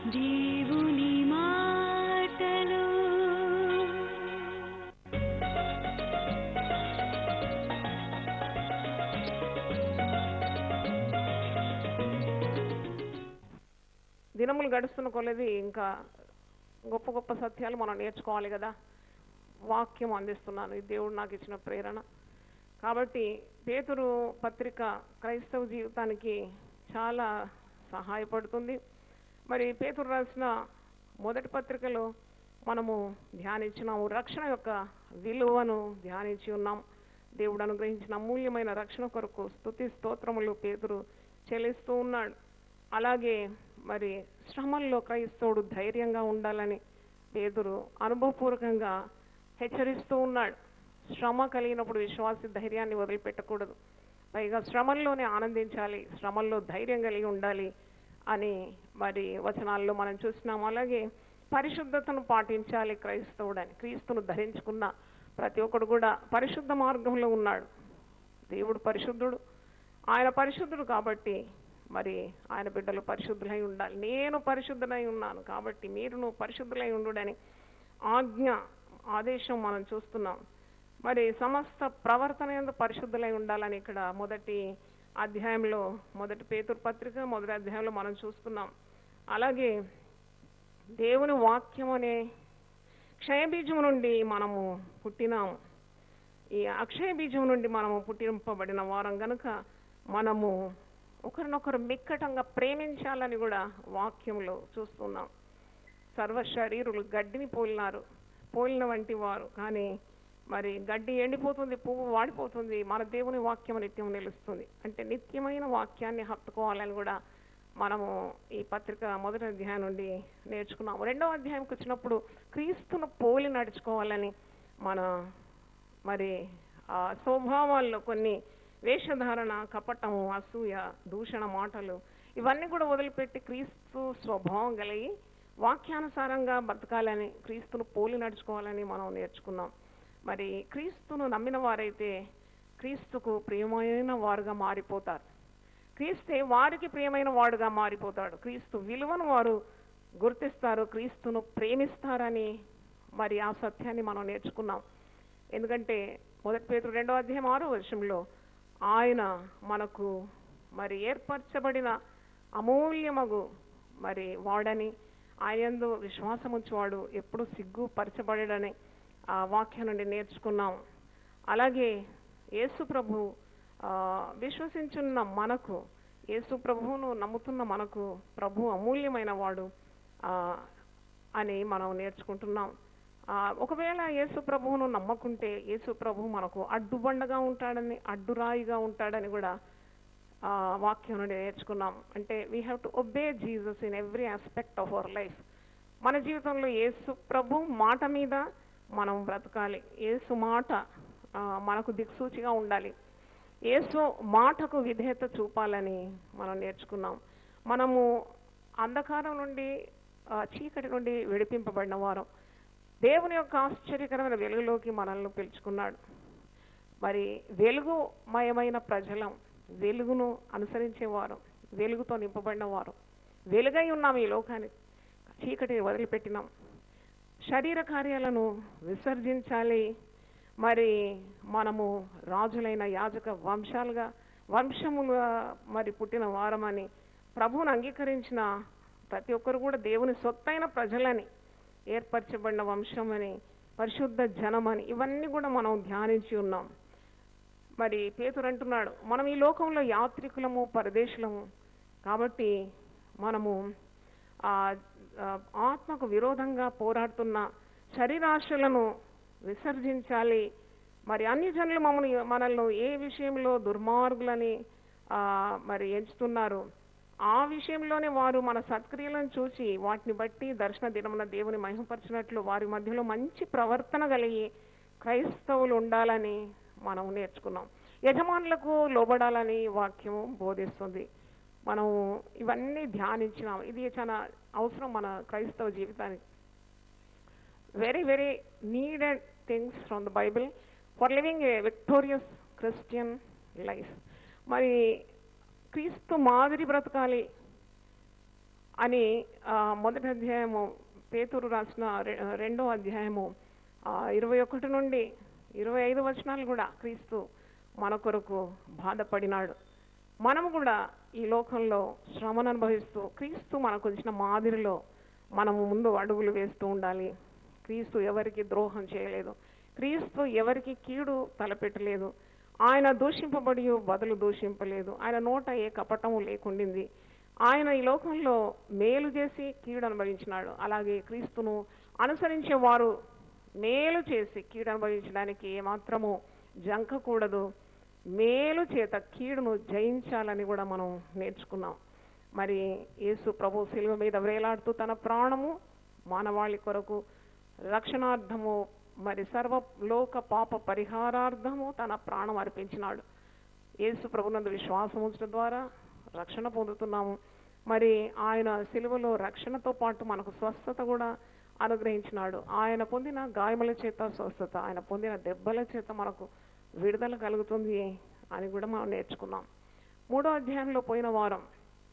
దేవుని మాటలు దినములు గడుస్తున్న కొలది ఇంకా గొప్ప గొప్ప సత్యాలు మనం నేర్చుకోవాలి కదా వాక్యం అందిస్తున్నాను ఇది దేవుడు నాకు ఇచ్చిన ప్రేరణ కాబట్టి పేతురు పత్రిక క్రైస్తవ జీవితానికి చాలా సహాయపడుతుంది మరి పేతురు రాసిన మొదటి పత్రికలో మనము ధ్యానించినాము రక్షణ యొక్క విలువను ధ్యానించి ఉన్నాం దేవుడు అనుగ్రహించిన అమూల్యమైన రక్షణ కొరకు స్తుతి స్తోత్రములు పేతురు చెల్లిస్తూ ఉన్నాడు అలాగే మరి శ్రమల్లో క్రైస్తవుడు ధైర్యంగా ఉండాలని పేతురు అనుభవపూర్వకంగా హెచ్చరిస్తూ ఉన్నాడు శ్రమ కలిగినప్పుడు విశ్వాసి ధైర్యాన్ని వదిలిపెట్టకూడదు పైగా శ్రమల్లోనే ఆనందించాలి శ్రమల్లో ధైర్యం కలిగి ఉండాలి అని మరి వచనాల్లో మనం చూసినాం అలాగే పరిశుద్ధతను పాటించాలి క్రైస్తవుడని క్రీస్తును ధరించుకున్న ప్రతి ఒక్కడు కూడా పరిశుద్ధ మార్గంలో ఉన్నాడు దేవుడు పరిశుద్ధుడు ఆయన పరిశుద్ధుడు కాబట్టి మరి ఆయన బిడ్డలు పరిశుద్ధులై ఉండాలి నేను పరిశుద్ధులై ఉన్నాను కాబట్టి మీరును పరిశుద్ధులై ఉండుడని ఆజ్ఞ ఆదేశం మనం చూస్తున్నాం మరి సమస్త ప్రవర్తన ఎందు పరిశుద్ధులై ఉండాలని ఇక్కడ మొదటి అధ్యాయంలో మొదటి పేతురు పత్రిక మొదటి అధ్యాయంలో మనం చూస్తున్నాం అలాగే దేవుని వాక్యం అనే క్షయబీజం నుండి మనము పుట్టినాము ఈ అక్షయ బీజం నుండి మనము పుట్టింపబడిన వారం గనుక మనము ఒకరినొకరు మిక్కటంగా ప్రేమించాలని కూడా వాక్యంలో చూస్తున్నాం సర్వ శరీరులు గడ్డిని పోలినారు పోలిన వంటి వారు కానీ మరి గడ్డి ఎండిపోతుంది పువ్వు వాడిపోతుంది మన దేవుని వాక్యం నిత్యం నిలుస్తుంది అంటే నిత్యమైన వాక్యాన్ని హత్తుకోవాలని కూడా మనము ఈ పత్రిక మొదటి అధ్యాయం నుండి నేర్చుకున్నాము రెండవ అధ్యాయంకి వచ్చినప్పుడు క్రీస్తును పోలి నడుచుకోవాలని మన మరి ఆ స్వభావాల్లో కొన్ని వేషధారణ కపటము అసూయ దూషణ మాటలు ఇవన్నీ కూడా వదిలిపెట్టి క్రీస్తు స్వభావం కలిగి వాక్యానుసారంగా బతకాలని క్రీస్తును పోలి నడుచుకోవాలని మనం నేర్చుకున్నాం మరి క్రీస్తును నమ్మిన వారైతే క్రీస్తుకు ప్రియమైన వారుగా మారిపోతారు క్రీస్తే వారికి ప్రియమైన వాడుగా మారిపోతాడు క్రీస్తు విలువను వారు గుర్తిస్తారు క్రీస్తును ప్రేమిస్తారని మరి ఆ సత్యాన్ని మనం నేర్చుకున్నాం ఎందుకంటే మొదటి పేతురు రెండో అధ్యాయం ఆరో వర్షంలో ఆయన మనకు మరి ఏర్పరచబడిన అమూల్యమగు మరి వాడని ఆయనందు విశ్వాసం ఉంచేవాడు ఎప్పుడు సిగ్గుపరచబడని ఆ వాక్యం నుండి నేర్చుకున్నాం అలాగే యేసు ప్రభు ఆ, విశ్వసించున్న మనకు యేసు ప్రభువును నమ్ముతున్న మనకు ప్రభు అమూల్యమైన వాడు ఆ, అని మనం నేర్చుకుంటున్నాం ఆ, ఒకవేళ యేసు ప్రభువును నమ్మకుంటే యేసు ప్రభు మనకు అడ్డుబండగా ఉంటాడని అడ్డురాయిగా ఉంటాడని కూడా ఆ, వాక్యం నుండి నేర్చుకున్నాం అంటే we have to obey Jesus in every aspect of our life మన జీవితంలో యేసు ప్రభు మాట మీద మనం బ్రతకాలి యేసు మాట ఆ, మనకు దిక్సూచిగా ఉండాలి యేసు మాటకు విధేయత చూపాలని మనం నేర్చుకున్నాం మనము అంధకారం నుండి ఆ, చీకటి నుండి విడిపింపబడిన వారం దేవుని యొక్క ఆశ్చర్యకరమైన వెలుగులోకి మనల్ని పిలుచుకున్నాడు మరి వెలుగుమయమైన ప్రజలం వెలుగును అనుసరించేవారు వెలుగుతో నింపబడిన వారు వెలుగై ఉన్నాం ఈ లోకానికి చీకటిని వదిలిపెట్టినాం శరీర కార్యాలను విసర్జించాలి మరి మనము రాజులైన యాజక వంశాలుగా వంశములుగా మరి పుట్టిన వారమని ప్రభువును అంగీకరించిన ప్రతి ఒక్కరు కూడా దేవుని సొత్తైన ప్రజలని ఏర్పరచబడిన వంశమని పరిశుద్ధ జనమని ఇవన్నీ కూడా మనం ధ్యానించి ఉన్నాం మరి పేతురు అంటున్నాడు మనం ఈ లోకంలో యాత్రికులము పరదేశులము కాబట్టి మనము ఆ ఆ, ఆత్మకు విరోధంగా పోరాడుతున్న శరీరాశలను విసర్జించాలి మరి అన్ని జనులు మమ్మల్ని మనల్ని ఏ విషయంలో దుర్మార్గులని ఆ, మరి ఎంచుతున్నారు ఆ విషయంలోనే వారు మన సత్క్రియలను చూసి వాటిని బట్టి దర్శన దినమున దేవుని మహిమపరిచినట్లు వారి మధ్యలో మంచి ప్రవర్తన కలిగి క్రైస్తవులు ఉండాలని మనం నేర్చుకున్నాం యజమానులకు లోబడాలని వాక్యం బోధిస్తుంది మనం ఇవన్నీ ధ్యానించినాం ఇది చాలా అవసరం మన క్రైస్తవ జీవితానికి very very needed things from the Bible for living a victorious Christian life మరి క్రీస్తు మాదిరి బ్రతకాలి అని ఆ, మొదటి అధ్యాయము పేతురు రాసిన రె- రెండో అధ్యాయము ఆ, ఇరవై ఒకటి నుండి ఇరవై ఐదు వచనాలు కూడా క్రీస్తు మన కొరకు బాధపడినాడు మనము కూడా ఈ లోకంలో శ్రమను అనుభవిస్తూ క్రీస్తు మనకు ఇచ్చిన మాదిరిలో మనము ముందు అడుగులు వేస్తూ ఉండాలి క్రీస్తు ఎవరికి ద్రోహం చేయలేదు క్రీస్తు ఎవరికి కీడు తలపెట్టలేదు ఆయన దూషింపబడి బదులు దూషింపలేదు ఆయన నోట ఏ కపటము లేకుండింది ఆయన ఈ లోకంలో మేలు చేసి కీడు అనుభవించినాడు అలాగే క్రీస్తును అనుసరించే వారు మేలు చేసి కీడు అనుభవించడానికి ఏమాత్రము జంకకూడదు మేలు చేత కీడును జయించాలని కూడా మనం నేర్చుకున్నాం మరి యేసు ప్రభు శిలువ మీద వేలాడుతూ తన ప్రాణము మానవాళి కొరకు రక్షణార్థము మరి సర్వ లోక పాప పరిహారార్థము తన ప్రాణం అర్పించినాడు యేసు ప్రభునందు విశ్వాసం ఉంచడం ద్వారా రక్షణ పొందుతున్నాము మరి ఆయన సిలువలో రక్షణతో పాటు మనకు స్వస్థత కూడా అనుగ్రహించినాడు ఆయన పొందిన గాయముల చేత స్వస్థత ఆయన పొందిన దెబ్బల చేత మనకు విడుదల కలుగుతుంది అని కూడా మనం నేర్చుకున్నాం మూడో అధ్యాయంలో పోయిన వారం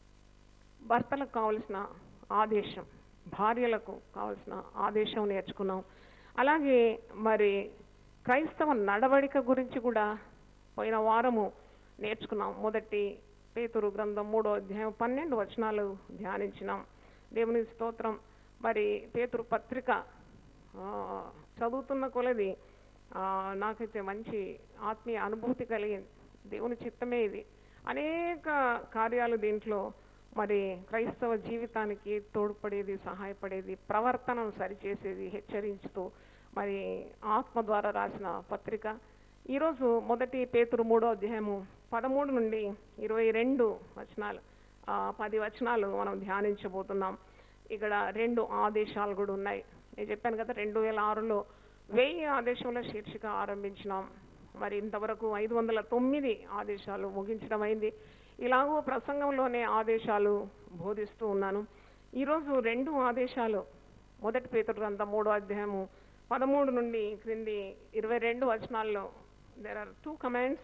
భర్తలకు కావలసిన ఆదేశం భార్యలకు కావలసిన ఆదేశం నేర్చుకున్నాం అలాగే మరి క్రైస్తవ నడవడిక గురించి కూడా పోయిన వారము నేర్చుకున్నాం మొదటి పేతురు గ్రంథం మూడో అధ్యాయం పన్నెండు వచనాలు ధ్యానించినాం దేవుని స్తోత్రం మరి పేతురు పత్రిక ఆ, చదువుతున్న కొలది ఆ, నాకైతే మంచి ఆత్మీయ అనుభూతి కలిగింది దేవుని చిత్తమే ఇది అనేక కార్యాలు దీంట్లో మరి క్రైస్తవ జీవితానికి తోడ్పడేది సహాయపడేది ప్రవర్తనను సరిచేసేది హెచ్చరించుతూ మరి ఆత్మ ద్వారా రాసిన పత్రిక ఈరోజు మొదటి పేతురు మూడో అధ్యాయము పదమూడు నుండి ఇరవై రెండు వచనాలు ఆ, పది వచనాలు మనం ధ్యానించబోతున్నాం ఇక్కడ రెండు ఆదేశాలు కూడా ఉన్నాయి నేను చెప్పాను కదా రెండు వేల ఆరులో వెయ్యి ఆదేశముల శీర్షిక ఆరంభించినాం మరి ఇంతవరకు ఐదు వందల తొమ్మిది ఆదేశాలు ముగించడం అయింది ఇలాగూ ప్రసంగంలోనే ఆదేశాలు బోధిస్తూ ఉన్నాను ఈరోజు రెండు ఆదేశాలు మొదటి పేతురు గ్రంథం మూడో అధ్యాయము పదమూడు నుండి క్రింది ఇరవై రెండు వచనాల్లో దేర్ ఆర్ టూ కమాండ్స్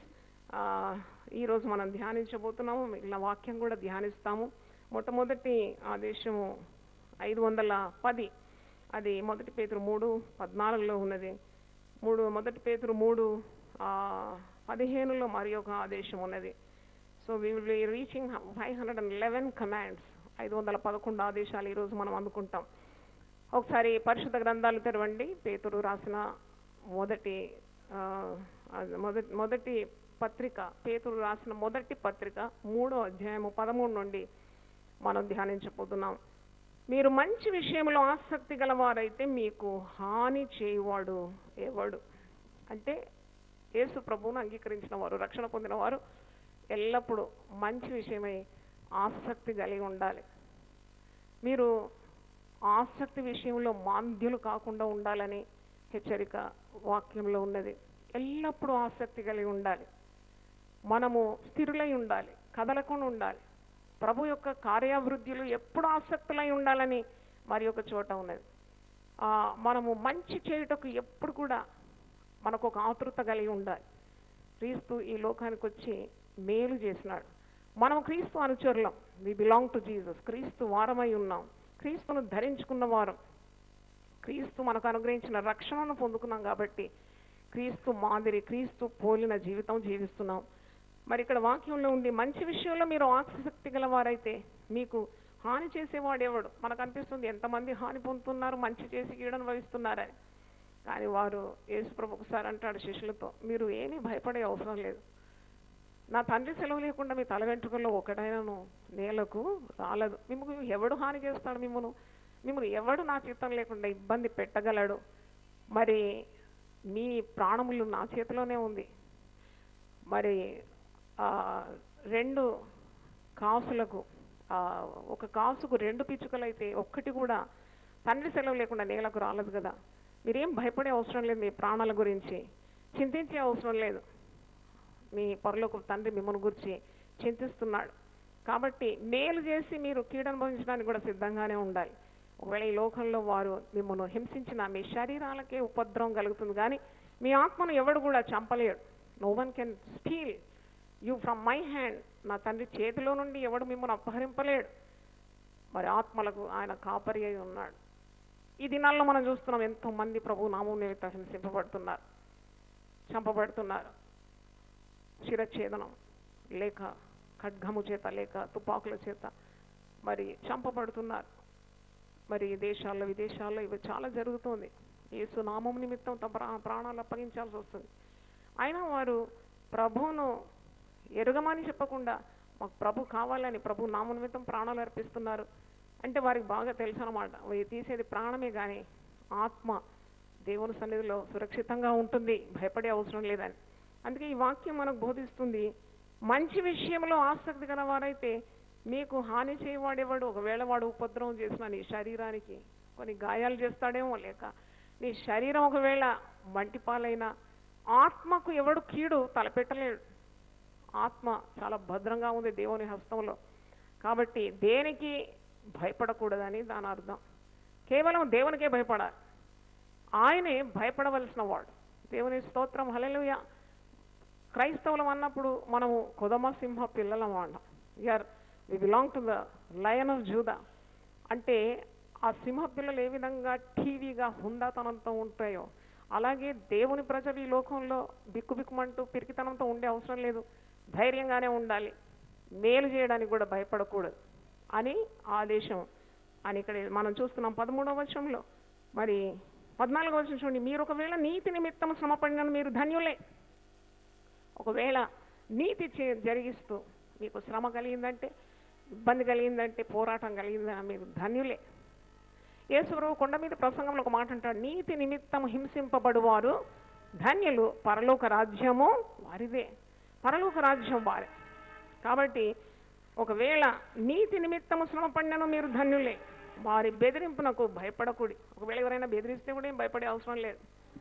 ఈరోజు మనం ధ్యానించబోతున్నాము మిగిలిన వాక్యం కూడా ధ్యానిస్తాము మొట్టమొదటి ఆదేశము ఐదు వందల పది అది మొదటి పేతురు మూడు పద్నాలుగులో ఉన్నది మూడు మొదటి పేతురు మూడు ఆ, పదిహేనులో మరి ఒక ఆదేశం ఉన్నది so we will be reaching five hundred and eleven commands ఐదు వందల పదకొండు ఆదేశాలు ఈరోజు మనం అందుకుంటాం ఒకసారి పరిశుద్ధ గ్రంథాలు తెరవండి పేతురు రాసిన మొదటి ఆ, అది మొదటి మొదటి పత్రిక పేతురు రాసిన మొదటి పత్రిక మూడో అధ్యాయము పదమూడు నుండి మనం ధ్యానించబోతున్నాం మీరు మంచి విషయంలో ఆసక్తి గలవారైతే మీకు హాని చేయువాడు ఎవడు అంటే యేసు ప్రభువును అంగీకరించిన వారు రక్షణ పొందిన వారు ఎల్లప్పుడూ మంచి విషయమై ఆసక్తి కలిగి ఉండాలి మీరు ఆసక్తి విషయంలో మాంద్యులు కాకుండా ఉండాలని హెచ్చరిక వాక్యంలో ఉన్నది ఎల్లప్పుడూ ఆసక్తి కలిగి ఉండాలి మనము స్థిరులై ఉండాలి కదలకుండా ఉండాలి ప్రభు యొక్క కార్యాభివృద్ధిలో ఎప్పుడు ఆసక్తులై ఉండాలని మరి ఒక చోట ఉన్నది ఆ, మనము మంచి చేయుటకు ఎప్పుడు కూడా మనకు ఒక ఆతృత కలిగి ఉండాలి క్రీస్తు ఈ లోకానికి వచ్చి మేలు చేసినాడు మనం క్రీస్తు అనుచరులం వి బిలాంగ్ టు జీసస్ క్రీస్తు వారమై ఉన్నాం క్రీస్తును ధరించుకున్న వారం క్రీస్తు మనకు అనుగ్రహించిన రక్షణను పొందుకున్నాం కాబట్టి క్రీస్తు మాదిరి క్రీస్తు పోలిన జీవితం జీవిస్తున్నాం మరి ఇక్కడ వాక్యంలో ఉంది మంచి విషయంలో మీరు ఆసక్తి గలవారైతే మీకు హాని చేసేవాడెవడు మనకు అనిపిస్తుంది ఎంతమంది హాని పొందుతున్నారు మంచి చేసి కీడను వహిస్తున్నారని కానీ వారు యేసుప్రభు ఒకసారి అంటాడు శిష్యులతో మీరు ఏమీ భయపడే అవసరం లేదు నా తండ్రి సెలవు లేకుండా మీ తల వెంట్రుకల్లో ఒకటైనను నేలకు రాలదు మిమ్మల్ని ఎవడు హాని చేస్తాడు మిమ్మను మిమ్మల్ని ఎవడు నా చిత్తం లేకుండా ఇబ్బంది పెట్టగలడు మరి మీ ప్రాణములు నా చేతిలోనే ఉంది మరి ఆ, రెండు కాసులకు ఆ, ఒక కాసుకు రెండు పిచ్చుకలైతే ఒక్కటి కూడా తండ్రి సెలవు లేకుండా నేలకు రాలేదు కదా మీరేం భయపడే అవసరం లేదు మీ ప్రాణాల గురించి చింతించే అవసరం లేదు మీ పరలోక తండ్రి మిమ్మల్ని గురించి చింతిస్తున్నాడు కాబట్టి మేలు చేసి మీరు కీడు అనుభవించడానికి కూడా సిద్ధంగానే ఉండాలి ఒకవేళ ఈ లోకంలో వారు మిమ్మల్ని హింసించిన మీ శరీరాలకే ఉపద్రవం కలుగుతుంది కానీ మీ ఆత్మను ఎవడు కూడా చంపలేడు no one can steal you from my hand నా తండ్రి చేతిలో నుండి ఎవడు మిమ్మల్ని అపహరింపలేడు మరి ఆత్మలకు ఆయన కాపరి అయి ఉన్నాడు ఈ దినాల్లో మనం చూస్తున్నాం ఎంతో మంది ప్రభు నామం నిమిత్తం హింసింపబడుతున్నారు చంపబడుతున్నారు శిరఛేదనం లేక ఖడ్గము చేత లేక తుపాకుల చేత మరి చంపబడుతున్నారు మరి దేశాల్లో విదేశాల్లో ఇవి చాలా జరుగుతుంది యేసు నామం నిమిత్తం తమ ప్రా- ప్రాణాలు అప్పగించాల్సి వస్తుంది అయినా వారు ప్రభువును ఎరుగమని చెప్పకుండా మాకు ప్రభు కావాలని ప్రభు నామ నిమిత్తం ప్రాణాలు అర్పిస్తున్నారు అంటే వారికి బాగా తెలుసు అనమాట తీసేది ప్రాణమే కానీ ఆత్మ దేవుని సన్నిధిలో సురక్షితంగా ఉంటుంది భయపడే అవసరం లేదని అందుకే ఈ వాక్యం మనకు బోధిస్తుంది మంచి విషయంలో ఆసక్తి గల వారైతే మీకు హాని చేయవాడేవాడు ఒకవేళ వాడు ఉపద్రవం చేసిన నీ శరీరానికి కొన్ని గాయాలు చేస్తాడేమో లేక నీ శరీరం ఒకవేళ మంటిపాలైన ఆత్మకు ఎవడు కీడు తలపెట్టలేడు ఆత్మ చాలా భద్రంగా ఉంది దేవుని హస్తంలో కాబట్టి దేనికి భయపడకూడదని దాని అర్థం కేవలం దేవునికే భయపడాలి ఆయనే భయపడవలసిన వాడు దేవుని స్తోత్రం హల్లెలూయ క్రైస్తవులం అన్నప్పుడు మనము కొదమ సింహ పిల్లలం అంటాం are we belong to the lion of Judah అంటే ఆ సింహ పిల్లలు ఏ విధంగా టీవీగా హుందాతనంతో ఉంటాయో అలాగే దేవుని ప్రజలు ఈ లోకంలో బిక్కుబిక్కుమంటూ పిరికితనంతో ఉండే అవసరం లేదు ధైర్యంగానే ఉండాలి మేలు చేయడానికి కూడా భయపడకూడదు అని ఆదేశం అని ఇక్కడ మనం చూస్తున్నాం పదమూడవ వచనంలో మరి పద్నాలుగో వచనం చూడండి మీరు ఒకవేళ నీతి నిమిత్తం శ్రమపడిన మీరు ధన్యులే ఒకవేళ నీతి చే- జరిగిస్తూ మీకు శ్రమ కలిగిందంటే ఇబ్బంది కలిగిందంటే పోరాటం కలిగిందని మీరు ధన్యులే యేసుప్రభు కొండ మీద ప్రసంగంలో ఒక మాట అంటాడు నీతి నిమిత్తం హింసింపబడువారు ధన్యులు పరలోక రాజ్యము వారిదే పరలోక రాజ్యం వారే కాబట్టి ఒకవేళ నీతి నిమిత్తము శ్రమ పడినను మీరు ధన్యులే వారి బెదిరింపునకు భయపడకూడి ఒకవేళ ఎవరైనా బెదిరిస్తే కూడా ఏం భయపడే అవసరం లేదు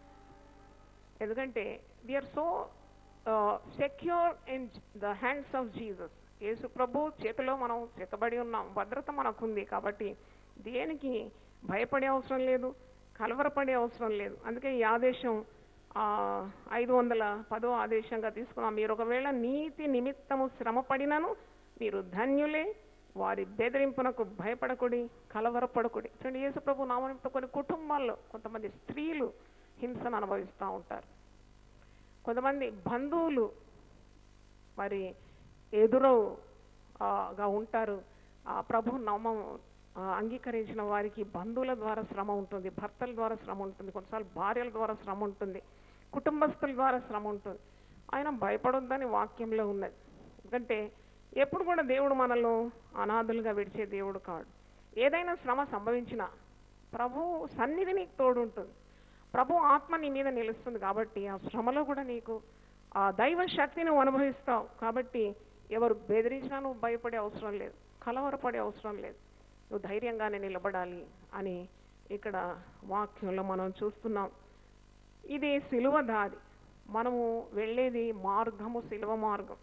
ఎందుకంటే are so secure in the hands of Jesus యేసు ప్రభు చేతిలో మనం చెక్కబడి ఉన్నాం భద్రత మనకుంది కాబట్టి దేనికి భయపడే అవసరం లేదు కలవరపడే అవసరం లేదు అందుకే ఈ ఆదేశం ఆ, ఐదు వందల పదో ఆదేశంగా తీసుకున్నాం మీరు ఒకవేళ నీతి నిమిత్తము శ్రమ పడినను మీరు ధన్యులే వారి బెదిరింపునకు భయపడకుడి కలవరపడకుడి చూడండి యేసు ప్రభు నామనిమిత్తం కొన్ని కుటుంబాల్లో కొంతమంది స్త్రీలు హింసను అనుభవిస్తూ ఉంటారు కొంతమంది బంధువులు మరి ఎదురు ఆ, గా ఉంటారు ఆ ప్రభు నామం ఆ, అంగీకరించిన వారికి బంధువుల ద్వారా శ్రమ ఉంటుంది భర్తల ద్వారా శ్రమ ఉంటుంది కొన్నిసార్లు భార్యల ద్వారా శ్రమ ఉంటుంది కుటుంబస్తుల ద్వారా శ్రమ ఉంటుంది ఆయన భయపడొద్దని వాక్యంలో ఉన్నది ఎందుకంటే ఎప్పుడు కూడా దేవుడు మనలో అనాథులుగా విడిచే దేవుడు కాడు ఏదైనా శ్రమ సంభవించినా ప్రభు సన్నిధి నీకు తోడు ఉంటుంది ప్రభు ఆత్మ నీ మీద నిలుస్తుంది కాబట్టి ఆ శ్రమలో కూడా నీకు ఆ దైవ శక్తిని నువ్వు అనుభవిస్తావు కాబట్టి ఎవరు బెదిరించినా నువ్వు భయపడే అవసరం లేదు కలవరపడే అవసరం లేదు నువ్వు ధైర్యంగానే నిలబడాలి అని ఇక్కడ వాక్యంలో మనం చూస్తున్నాం ఇది సిలువ దారి మనము వెళ్ళేది మార్గము సిలువ మార్గం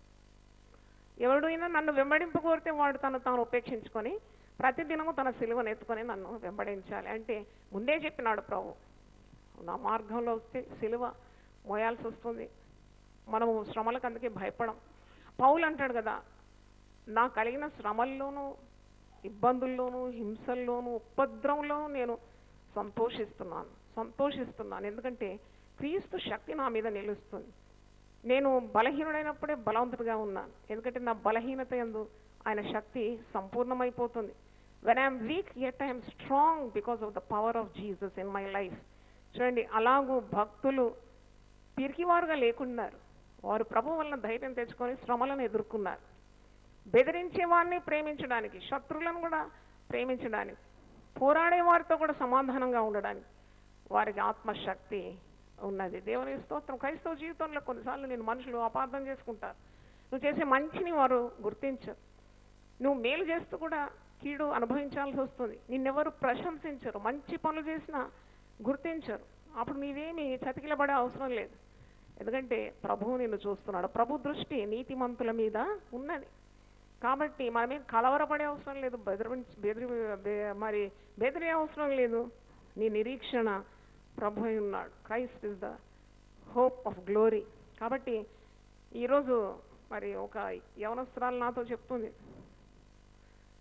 ఎవడైనా నన్ను వెంబడింపు కోరితే వాడు తను తాను ఉపేక్షించుకొని ప్రతిదినము తన సిలువను ఎత్తుకొని నన్ను వెంబడించాలి అంటే ముందే చెప్పినాడు ప్రభు నా మార్గంలో వస్తే సిలువ మోయాల్సి వస్తుంది మనము శ్రమలకు అందుకే భయపడం పౌలు అంటాడు కదా నా కలిగిన శ్రమల్లోనూ ఇబ్బందుల్లోనూ హింసల్లోనూ ఉపద్రవంలోనూ నేను సంతోషిస్తున్నాను సంతోషిస్తున్నాను ఎందుకంటే క్రీస్తు శక్తి నా మీద నిలుస్తుంది నేను బలహీనుడైనప్పుడే బలవంతుడిగా ఉన్నాను ఎందుకంటే నా బలహీనత ఎందు ఆయన శక్తి సంపూర్ణమైపోతుంది when I'm weak at I'm strong because of the power of Jesus in my life చూడండి అలాగూ భక్తులు పిరికివారుగా లేకున్నారు వారు ప్రభు వలన ధైర్యం తెచ్చుకొని శ్రమలను ఎదుర్కొన్నారు బెదిరించే వారిని ప్రేమించడానికి శత్రువులను కూడా ప్రేమించడానికి పోరాడే వారితో కూడా సమాధానంగా ఉండడానికి వారికి ఆత్మశక్తి ఉన్నది దేవుని స్తోత్రం క్రైస్తవ జీవితంలో కొన్నిసార్లు నేను మనుషులు అపార్థం చేసుకుంటారు నువ్వు చేసే మంచిని వారు గుర్తించరు నువ్వు మేలు చేస్తూ కూడా కీడు అనుభవించాల్సి వస్తుంది నిన్నెవరు ప్రశంసించరు మంచి పనులు చేసినా గుర్తించరు అప్పుడు నీవేమి చతికిలబడే అవసరం లేదు ఎందుకంటే ప్రభువు నిన్ను చూస్తున్నాడు ప్రభు దృష్టి నీతిమంతుల మీద ఉన్నది కాబట్టి మనమేం కలవరపడే అవసరం లేదు బెదిరించి బెదిరి బె- మరి బెదిరే అవసరం లేదు నీ నిరీక్షణ ప్రభు అయి ఉన్నాడు Christ is the hope of glory కాబట్టి ఈరోజు మరి ఒక యవనస్తురాలు నాతో చెప్తుంది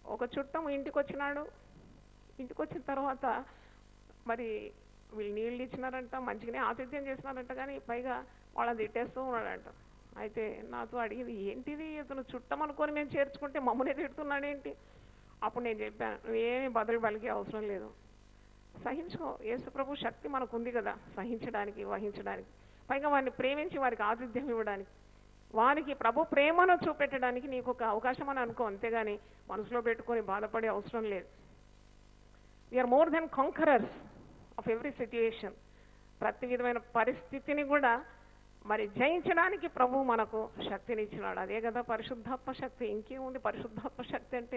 ఒక చుట్టం ఇంటికి వచ్చినాడు ఇంటికి వచ్చిన తర్వాత మరి వీళ్ళు నీళ్ళు ఇచ్చినారంట మంచిగానే ఆతిథ్యం చేసినారంట కానీ పైగా వాళ్ళని తిట్టేస్తూ ఉన్నాడంట అయితే నాతో అడిగింది ఏంటిది ఇతను చుట్టం అనుకొని మేము చేర్చుకుంటే మమ్మల్ని తిడుతున్నాడు ఏంటి అప్పుడు నేను చెప్పాను నువ్వేమీ బదులు పలికే అవసరం లేదు సహించుకో యేసు ప్రభు శక్తి మనకు ఉంది కదా సహించడానికి వహించడానికి పైగా వారిని ప్రేమించి వారికి ఆతిథ్యం ఇవ్వడానికి వారికి ప్రభు ప్రేమను చూపెట్టడానికి నీకు ఒక అవకాశం అని అనుకో అంతేగాని మనసులో పెట్టుకొని బాధపడే అవసరం లేదు we're more than conquerors of every situation ప్రతి విధమైన పరిస్థితిని కూడా మరి జయించడానికి ప్రభు మనకు శక్తిని ఇచ్చినాడు అదే కదా పరిశుద్ధాత్మ శక్తి ఇంకేముంది పరిశుద్ధాత్మ శక్తి అంటే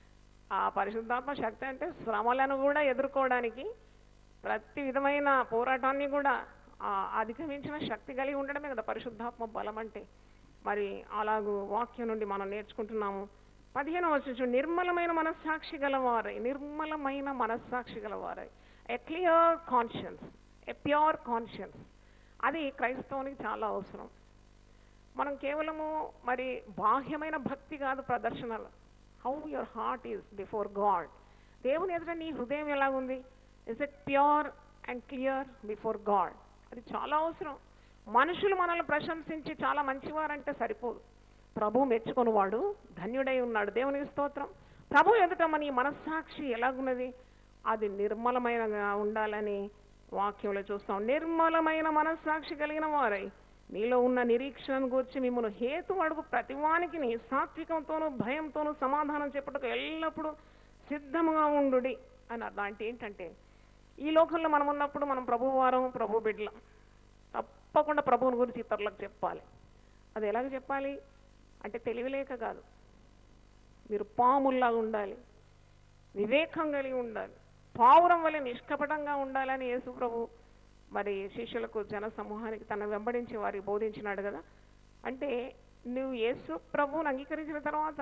ఆ పరిశుద్ధాత్మ శక్తి అంటే శ్రమలను కూడా ఎదుర్కోవడానికి ప్రతి విధమైన పోరాటాన్ని కూడా ఆ అధిగమించిన శక్తి కలిగి ఉండడమే కదా పరిశుద్ధాత్మ బలం అంటే మరి అలాగూ వాక్యం నుండి మనం నేర్చుకుంటున్నాము పదిహేను వచ్చి నిర్మలమైన మనస్సాక్షి గలవారై నిర్మలమైన మనస్సాక్షి గలవారై a clear conscience a pure conscience అది క్రైస్తవునికి చాలా అవసరం మనం కేవలము మరి బాహ్యమైన భక్తి కాదు ప్రదర్శనలు how your heart is before God దేవుని ఎదుట నీ హృదయం ఎలాగుంది is it pure and clear before God అది చాలా అవసరం మనుషులు మనల్ని ప్రశంసించి చాలా మంచివారంటే సరిపోదు ప్రభు మెచ్చుకొనివాడు ధన్యుడై ఉన్నాడు దేవునికి స్తోత్రం ప్రభు ఎదుట మన ఈ మనస్సాక్షి ఎలాగున్నది అది నిర్మలమైనగా ఉండాలని వాక్యంలో చూస్తాం నిర్మలమైన మనస్సాక్షి కలిగిన వారై మీలో ఉన్న నిరీక్షణను గురించి మిమ్మల్ని హేతు అడుగు ప్రతివానికి సాత్వికంతోనూ భయంతోనూ సమాధానం చెప్పుటకు ఎల్లప్పుడూ సిద్ధముగా ఉండుడి అని అర్థం అంటే ఏంటంటే ఈ లోకంలో మనం ఉన్నప్పుడు మనం ప్రభు వారం ప్రభు బిడ్డలం తప్పకుండా ప్రభువుని గురించి ఇతరులకు చెప్పాలి అది ఎలాగ చెప్పాలి అంటే తెలివిలేక కాదు మీరు పాముల్లాగా ఉండాలి వివేకం కలిగి ఉండాలి పావురం వల్ల నిష్కపటంగా ఉండాలని యేసు ప్రభు మరి శిష్యులకు జన సమూహానికి తన వెంబడించి వారికి బోధించినాడు కదా అంటే నువ్వు యేసు ప్రభువుని అంగీకరించిన తర్వాత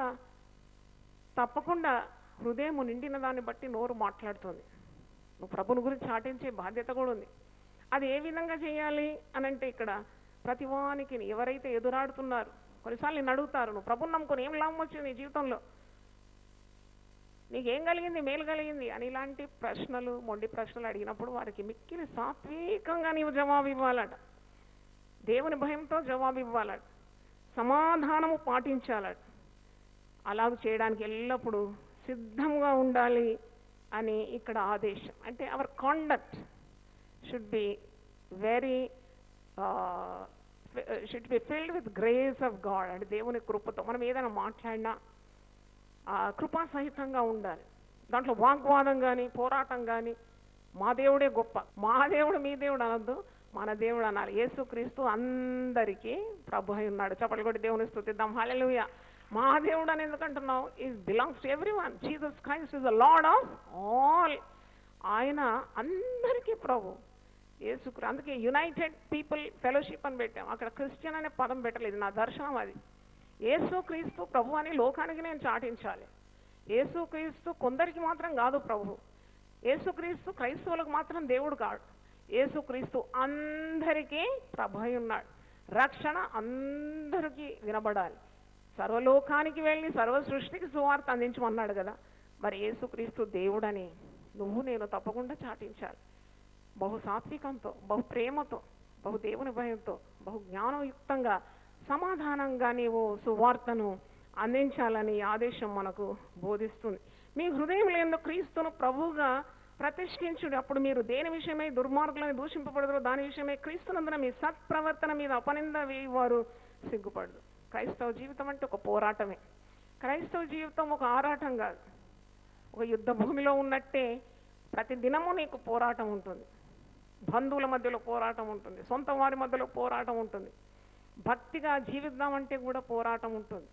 తప్పకుండా హృదయం నిండిన దాన్ని బట్టి నోరు మాట్లాడుతుంది నువ్వు ప్రభుని గురించి చాటించే బాధ్యత కూడా ఉంది అది ఏ విధంగా చేయాలి అని అంటే ఇక్కడ ప్రతివానికి ఎవరైతే ఎదురాడుతున్నారు కొన్నిసార్లు నేను అడుగుతారు నువ్వు ప్రభుని నమ్ముకొని ఏం లాభం వచ్చింది నీ జీవితంలో నీకేం కలిగింది మేలు కలిగింది అని ఇలాంటి ప్రశ్నలు మొండి ప్రశ్నలు అడిగినప్పుడు వారికి మిక్కిలి సాత్వికంగా నీవు జవాబు ఇవ్వాలట దేవుని భయంతో జవాబు ఇవ్వాలట సమాధానము పాటించాలట అలాగ చేయడానికి ఎల్లప్పుడూ సిద్ధంగా ఉండాలి అని ఇక్కడ ఆదేశం అంటే our conduct should be very should be filled with grace of God అంటే దేవుని కృపతో మనం ఏదైనా మాట్లాడినా ఆ కృపా సహితంగా ఉండాలి దాంట్లో వాగ్వాదం కానీ పోరాటం కానీ మా దేవుడే గొప్ప మా దేవుడు మీ దేవుడు అనొద్దు మన దేవుడు అనాలి యేసుక్రీస్తు అందరికీ ప్రభు అయి ఉన్నాడు చప్పట్లు కొట్టి దేవుని స్థుతిద్దాం హల్లెలూయా మా దేవుడు అని ఎందుకంటున్నావు is belongs to everyone Jesus Christ is the Lord of all ఆయన అందరికీ ప్రభు యేసుక్రీ అందుకే యునైటెడ్ పీపుల్ ఫెలోషిప్ అని పెట్టాం అక్కడ క్రిస్టియన్ అనే పదం పెట్టలేదు నా దర్శనం అది యేసుక్రీస్తు ప్రభు అని లోకానికి నేను చాటించాలి యేసుక్రీస్తు కొందరికి మాత్రం కాదు ప్రభు యేసుక్రీస్తు క్రైస్తవులకు మాత్రం దేవుడు కాడు యేసుక్రీస్తు అందరికీ ప్రభు అయి ఉన్నాడు రక్షణ అందరికీ వినబడాలి సర్వలోకానికి వెళ్ళి సర్వ సృష్టికి సువార్త అందించమన్నాడు కదా మరి యేసుక్రీస్తు దేవుడని నువ్వు నేను తప్పకుండా చాటించాలి బహు సాత్వికంతో బహు ప్రేమతో బహు దేవుని భయంతో బహు జ్ఞానయుక్తంగా సమాధానంగా నీవు సువార్తను అందించాలని ఈ ఆదేశం మనకు బోధిస్తుంది మీ హృదయం లేని క్రీస్తును ప్రభువుగా ప్రతిష్ఠించుడు అప్పుడు మీరు దేని విషయమై దుర్మార్గులను దూషింపబడదు దాని విషయమై క్రీస్తునందున మీ సత్ప్రవర్తన మీద అపనింద వేయవారు సిగ్గుపడదు క్రైస్తవ జీవితం అంటే ఒక పోరాటమే క్రైస్తవ జీవితం ఒక ఆరాటం కాదు ఒక యుద్ధ భూమిలో ఉన్నట్టే ప్రతి దినము నీకు పోరాటం ఉంటుంది బంధువుల మధ్యలో పోరాటం ఉంటుంది సొంత వారి మధ్యలో పోరాటం ఉంటుంది భక్తిగా జీవిద్దామంటే కూడా పోరాటం ఉంటుంది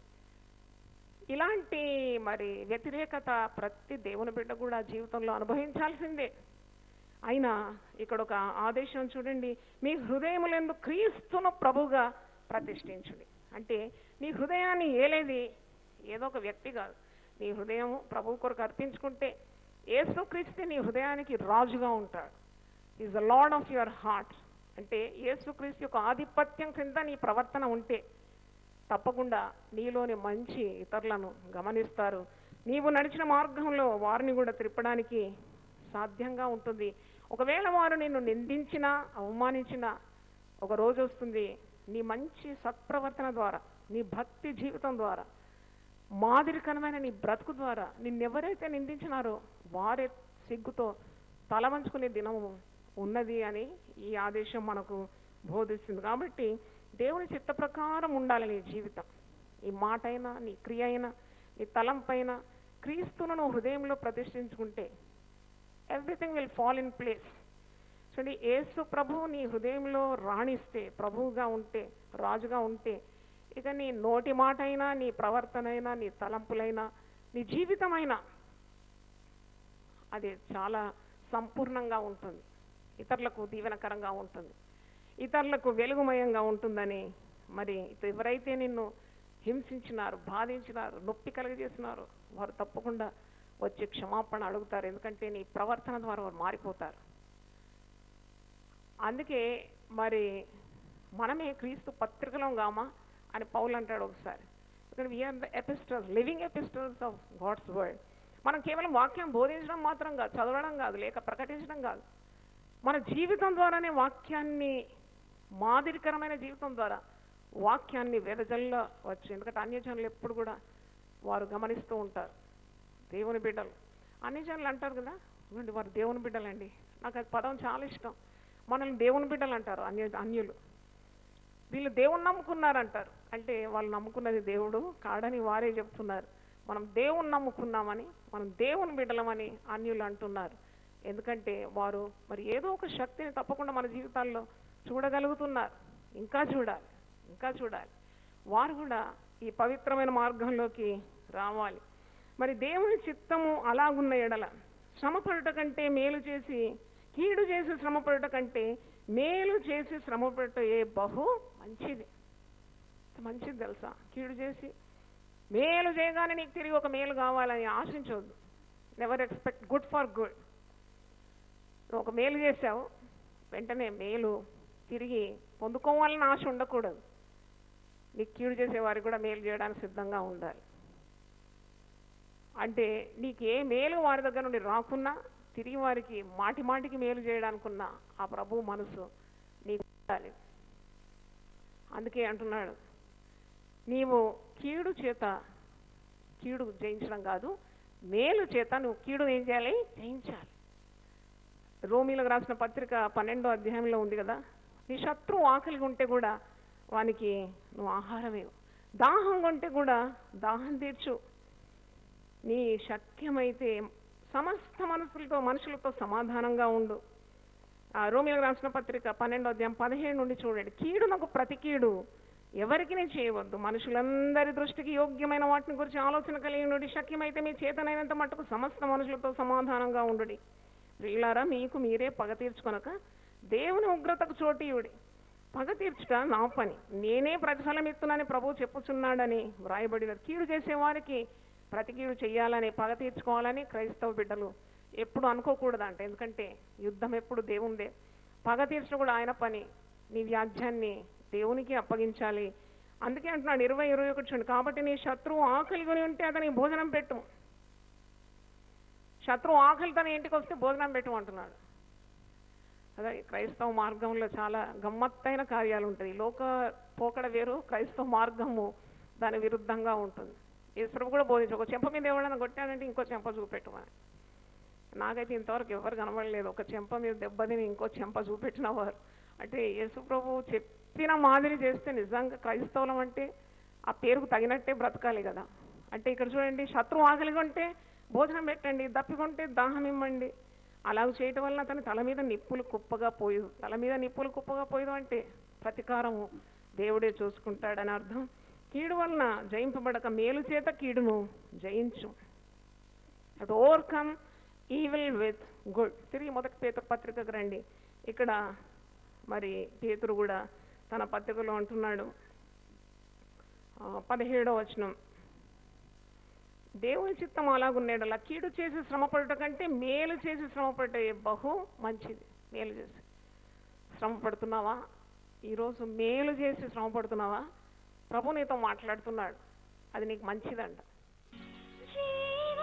ఇలాంటి మరి వ్యతిరేకత ప్రతి దేవుని బిడ్డ కూడా జీవితంలో అనుభవించాల్సిందే అయినా ఇక్కడ ఒక ఆదేశం చూడండి మీ హృదయములందు క్రీస్తును ప్రభుగా ప్రతిష్ఠించుడి అంటే నీ హృదయాన్ని ఏలేది ఏదో ఒక వ్యక్తి కాదు నీ హృదయం ప్రభు కొరకు అర్పించుకుంటే యేసుక్రీస్తు నీ హృదయానికి రాజుగా ఉంటాడు is the Lord of your heart అంటే యేసుక్రీస్తు యొక్క ఆధిపత్యం క్రింద నీ ప్రవర్తన ఉంటే తప్పకుండా నీలోని మంచి ఇతరులను గమనిస్తారు నీవు నడిచిన మార్గంలో వారిని కూడా త్రిప్పడానికి సాధ్యంగా ఉంటుంది ఒకవేళ వారు నిన్ను నిందించినా అవమానించినా ఒక రోజు వస్తుంది నీ మంచి సత్ప్రవర్తన ద్వారా నీ భక్తి జీవితం ద్వారా మాదిరికరమైన నీ బ్రతుకు ద్వారా నిన్నెవరైతే నిందించినారో వారే సిగ్గుతో తల వంచుకునే దినము ఉన్నది అని ఈ ఆదేశం మనకు బోధిస్తుంది కాబట్టి దేవుని చిత్త ప్రకారం ఉండాలి నీ జీవితం నీ మాట అయినా నీ క్రియ అయినా నీ తలంపైన క్రీస్తును నువ్వు హృదయంలో ప్రతిష్ఠించుకుంటే everything will fall in place చూడండి యేసు ప్రభువు నీ హృదయంలో రాణిస్తే ప్రభువుగా ఉంటే రాజుగా ఉంటే ఇక నీ నోటి మాట అయినా నీ ప్రవర్తన అయినా నీ తలంపులైనా నీ జీవితమైనా అది చాలా సంపూర్ణంగా ఉంటుంది ఇతరులకు దీవెనకరంగా ఉంటుంది ఇతరులకు వెలుగుమయంగా ఉంటుందని మరి ఎవరైతే నిన్ను హింసించినారు బాధించినారు నొప్పి కలుగజేసినారు వారు తప్పకుండా వచ్చి క్షమాపణ అడుగుతారు ఎందుకంటే నీ ప్రవర్తన ద్వారా వారు మారిపోతారు అందుకే మరి మనమే క్రీస్తు పత్రికలో గామా అని పౌలు అంటాడు ఒకసారి ఇక్కడ we're the epistles living epistles of God's word మనం కేవలం వాక్యం బోధించడం మాత్రం కాదు చదవడం కాదు లేక ప్రకటించడం కాదు మన జీవితం ద్వారానే వాక్యాన్ని మాదిరికరమైన జీవితం ద్వారా వాక్యాన్ని వెదజల్ల వచ్చు ఎందుకంటే అన్యజనులు ఎప్పుడు కూడా వారు గమనిస్తూ ఉంటారు దేవుని బిడ్డలు అన్యజనులు అంటారు కదా ఇవ్వండి వారు దేవుని బిడ్డలండి నాకు అది పదం చాలా ఇష్టం మనల్ని దేవుని బిడ్డలు అంటారు అన్య అన్యులు వీళ్ళు దేవుని నమ్ముకున్నారంటారు అంటే వాళ్ళు నమ్ముకున్నది దేవుడు కాడని వారే చెప్తున్నారు మనం దేవుని నమ్ముకున్నామని మనం దేవుని బిడ్డలమని అన్యులు అంటున్నారు ఎందుకంటే వారు మరి ఏదో ఒక శక్తిని తప్పకుండా మన జీవితాల్లో చూడగలుగుతున్నారు ఇంకా చూడాలి ఇంకా చూడాలి వారు కూడా ఈ పవిత్రమైన మార్గంలోకి రావాలి మరి దేవుని చిత్తము అలాగున్న ఎడల శ్రమపడుట కంటే మేలు చేసి కీడు చేసి శ్రమపడుట కంటే మేలు చేసి శ్రమపడుట ఏ బహు మంచిది మంచిది తెలుసా కీడు చేసి మేలు చేయగానే నీకు తిరిగి ఒక మేలు కావాలని ఆశించవద్దు never expect good for good నువ్వు ఒక మేలు చేసావు వెంటనే మేలు తిరిగి పొందుకోవాలని ఆశ ఉండకూడదు నీకు కీడు చేసే వారికి కూడా మేలు చేయడానికి సిద్ధంగా ఉండాలి అంటే నీకు ఏ మేలు వారి దగ్గర నుండి రాకున్నా తిరిగి వారికి మాటి మాటికి మేలు చేయడానికున్న ఆ ప్రభు మనసు నీకు ఉండాలి అందుకే అంటున్నాడు నీవు కీడు చేత కీడు జయించడం కాదు మేలు చేత నువ్వు కీడు ఏం చేయాలి జయించాలి రోమిలకు రాసిన పత్రిక పన్నెండో అధ్యాయంలో ఉంది కదా నీ శత్రువు ఆకలిగా ఉంటే కూడా వానికి నువ్వు ఆహారం ఇవ్వు దాహం ఉంటే కూడా దాహం తీర్చు నీ శక్యమైతే సమస్త మనసులతో మనుషులతో సమాధానంగా ఉండు ఆ రోమిలకు రాసిన పత్రిక పన్నెండో అధ్యాయం పదిహేడు నుండి చూడండి కీడునకు ప్రతి కీడు ఎవరికి చేయవద్దు మనుషులందరి దృష్టికి యోగ్యమైన వాటిని గురించి ఆలోచన కలిగి ఉండు శక్యమైతే మీ చేతనైనంత మట్టుకు సమస్త మనుషులతో సమాధానంగా ఉండు ప్రియులారా మీకు మీరే పగ తీర్చుకొనక దేవుని ఉగ్రతకు చోటీయుడి పగ తీర్చుట నా పని నేనే ప్రతిఫలం ఇస్తున్నానని ప్రభువు చెప్పుచున్నాడని వ్రాయబడినది కీడు చేసే వారికి ప్రతి కీడు చెయ్యాలని పగ తీర్చుకోవాలని క్రైస్తవ బిడ్డలు ఎప్పుడు అనుకోకూడదంట ఎందుకంటే యుద్ధం ఎప్పుడు దేవుందే పగ తీర్చడం కూడా ఆయన పని నీ వ్యాజ్యాన్ని దేవునికి అప్పగించాలి అందుకే అంటున్నాడు ఇరవై ఇరవై ఒకటి చూడండి కాబట్టి నీ శత్రువు ఆకలి కొని ఉంటే అతనికి భోజనం పెట్టు శత్రువు ఆకలి తన ఇంటికి వస్తే భోజనం పెట్టు అంటున్నాడు అదే క్రైస్తవ మార్గంలో చాలా గమ్మత్తైన కార్యాలు ఉంటాయి లోక పోకడ వేరు క్రైస్తవ మార్గము దాని విరుద్ధంగా ఉంటుంది ఈశ్వరు కూడా బోధించు ఒక చెంప మీద ఎవరైనా కొట్టాడంటే ఇంకో చెంప చూపెట్టమని నాకైతే ఇంతవరకు ఎవరు కనబడలేదు ఒక చెంప మీద దెబ్బతిని ఇంకో చెంప చూపెట్టిన వారు అంటే యేసు ప్రభు చెప్పిన మాదిరి చేస్తే నిజంగా క్రైస్తవులం అంటే ఆ పేరుకు తగినట్టే బ్రతకాలి కదా అంటే ఇక్కడ చూడండి శత్రువు ఆకలిగా ఉంటే భోజనం పెట్టండి దప్పికొంటే దాహం ఇమ్మండి అలాగ చేయటం వల్ల అతని తల మీద నిప్పులు కుప్పగా పోయదు తల మీద నిప్పులు కుప్పగా పోయదు అంటే ప్రతీకారము దేవుడే చూసుకుంటాడని అర్థం కీడు వలన జయింపబడక మేలు చేత కీడును జయించు అటు ఓవర్కమ్ ఈవిల్ విత్ గుడ్ తిరిగి మొదటి పేతురు పత్రికకు రండి ఇక్కడ మరి పేతురు కూడా తన పత్రికలో అంటున్నాడు ఆ, పదిహేడో వచనం దేవుని చిత్తం అలాగున్నాడు కీడు చేసి శ్రమపడట కంటే మేలు చేసి శ్రమపడట బహు మంచిది మేలు చేసి శ్రమ పడుతున్నావా ఈరోజు మేలు చేసి శ్రమ పడుతున్నావా ప్రభు నీతో మాట్లాడుతున్నాడు అది నీకు మంచిదంట జీవ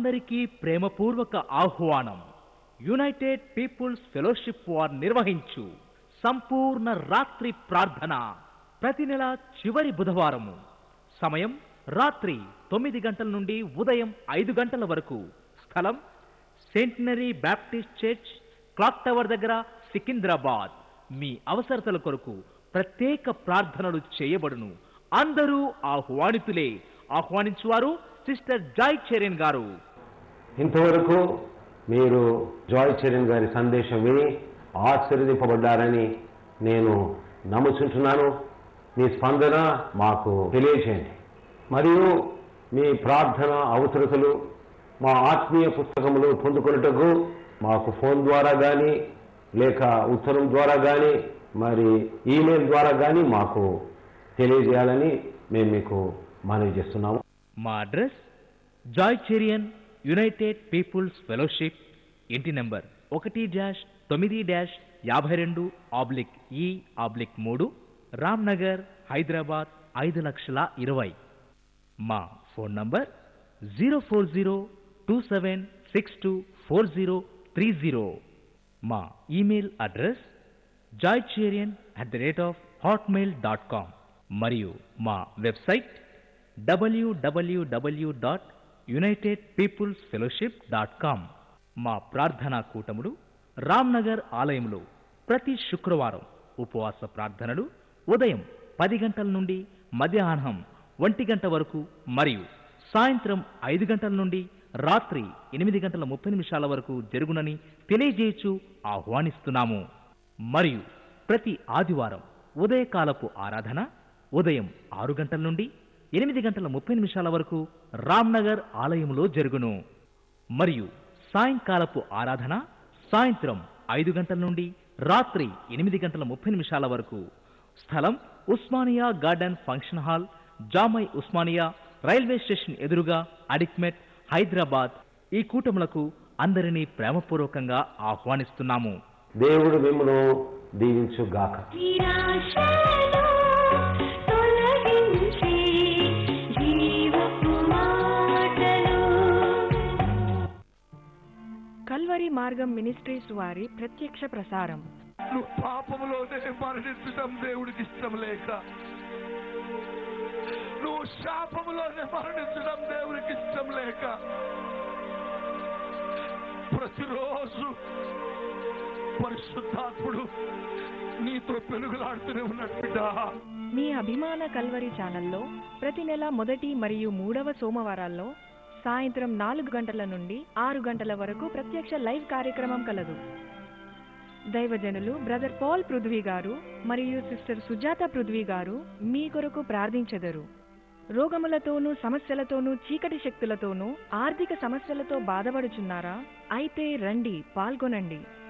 అందరికీ ప్రేమపూర్వక ఆహ్వానం యునైటెడ్ పీపుల్స్ ఫెలోషిప్ వార్ నిర్వహించు సంపూర్ణ రాత్రి ప్రార్థన ప్రతి నెల చివరి బుధవారము సమయం రాత్రి తొమ్మిది గంటల నుండి ఉదయం ఐదు గంటల వరకు స్థలం Centenary Baptist Church Clock Tower దగ్గర సికింద్రాబాద్ మీ అవసరతల కొరకు ప్రత్యేక ప్రార్థనలు చేయబడును అందరూ ఆహ్వానితులే ఆహ్వానించువారు సిస్టర్ జాయ్ చెరెన్ గారు ఇంతవరకు మీరు జాయ్ చరణ్ గారి సందేశం విని ఆశీర్వదింపబడ్డారని నేను నమ్ముచుంటున్నాను మీ స్పందన మాకు తెలియచేయండి మరియు మీ ప్రార్థన అవసరతలు మా ఆత్మీయ పుస్తకములు పొందుకొనుటకు మాకు ఫోన్ ద్వారా కానీ లేక ఉత్తరం ద్వారా కానీ మరి ఈమెయిల్ ద్వారా కానీ మాకు తెలియజేయాలని మేము మీకు మనవి చేస్తున్నాము మా address Joy Cherian United Peoples Fellowship ఇంటి నెంబర్ ఒకటి డాష్ తొమ్మిది డాష్ యాభై రెండు ఆబ్లిక్ ఈ ఆబ్లిక్ మూడు రామ్నగర్ హైదరాబాద్ ఐదు లక్షల ఇరవై మా phone number zero four zero two seven six two four zero three zero మా email address Joy Cherian at the rate of Hotmail dot com మరియు మా website W W W dot United Peoples Fellowship dot com మా ప్రార్థనా కూటములు రామ్నగర్ ఆలయంలో ప్రతి శుక్రవారం ఉపవాస ప్రార్థనలు ఉదయం పది గంటల నుండి మధ్యాహ్నం ఒంటి గంట వరకు మరియు సాయంత్రం ఐదు గంటల నుండి రాత్రి ఎనిమిది గంటల ముప్పై నిమిషాల వరకు జరుగునని తెలియజేయచ్చు ఆహ్వానిస్తున్నాము మరియు ప్రతి ఆదివారం ఉదయకాలపు ఆరాధన ఉదయం ఆరు గంటల నుండి ఎనిమిది గంటల ముప్పై నిమిషాల వరకు రామ్నగర్ ఆలయంలో జరుగును మరియు సాయంకాలపు ఆరాధన సాయంత్రం ఐదు గంటల నుండి రాత్రి ఎనిమిది గంటల ముప్పై నిమిషాల వరకు స్థలం Osmania Garden Function Hall Jamai Osmania railway station ఎదురుగా అడిక్మెట్ హైదరాబాద్ ఈ కూటములకు అందరినీ ప్రేమపూర్వకంగా ఆహ్వానిస్తున్నాము దేవుడు మిమ్మను దీవించుగాక నిరాశలో తొలగించి జీవపు మాటలు కల్వరి మార్గం మినిస్ట్రీస్ వారి ప్రత్యక్ష ప్రసారం నువ్వు పాపములోనే మరణించడం దేవుడికి ఇష్టం లేక నువ్వు శాపములోనే మరణించడం దేవుడికి ఇష్టం లేక ప్రతిరోజు పరిశుద్ధాత్ముడు నీతో పెనుగులాడుతూనే ఉన్నాడు బిడ్డ మీ అభిమాన కల్వరి ఛానల్లో ప్రతి నెల మొదటి మరియు మూడవ సోమవారాల్లో సాయంత్రం నాలుగు గంటల నుండి ఆరు గంటల వరకు ప్రత్యక్ష లైవ్ కార్యక్రమం కలదు దైవజనులు బ్రదర్ పాల్ పృథ్వీ గారు మరియు సిస్టర్ సుజాత పృథ్వీ గారు మీ కొరకు ప్రార్థించెదరు రోగములతోనూ సమస్యలతోనూ చీకటి శక్తులతోనూ ఆర్థిక సమస్యలతో బాధపడుచున్నారా అయితే రండి పాల్గొనండి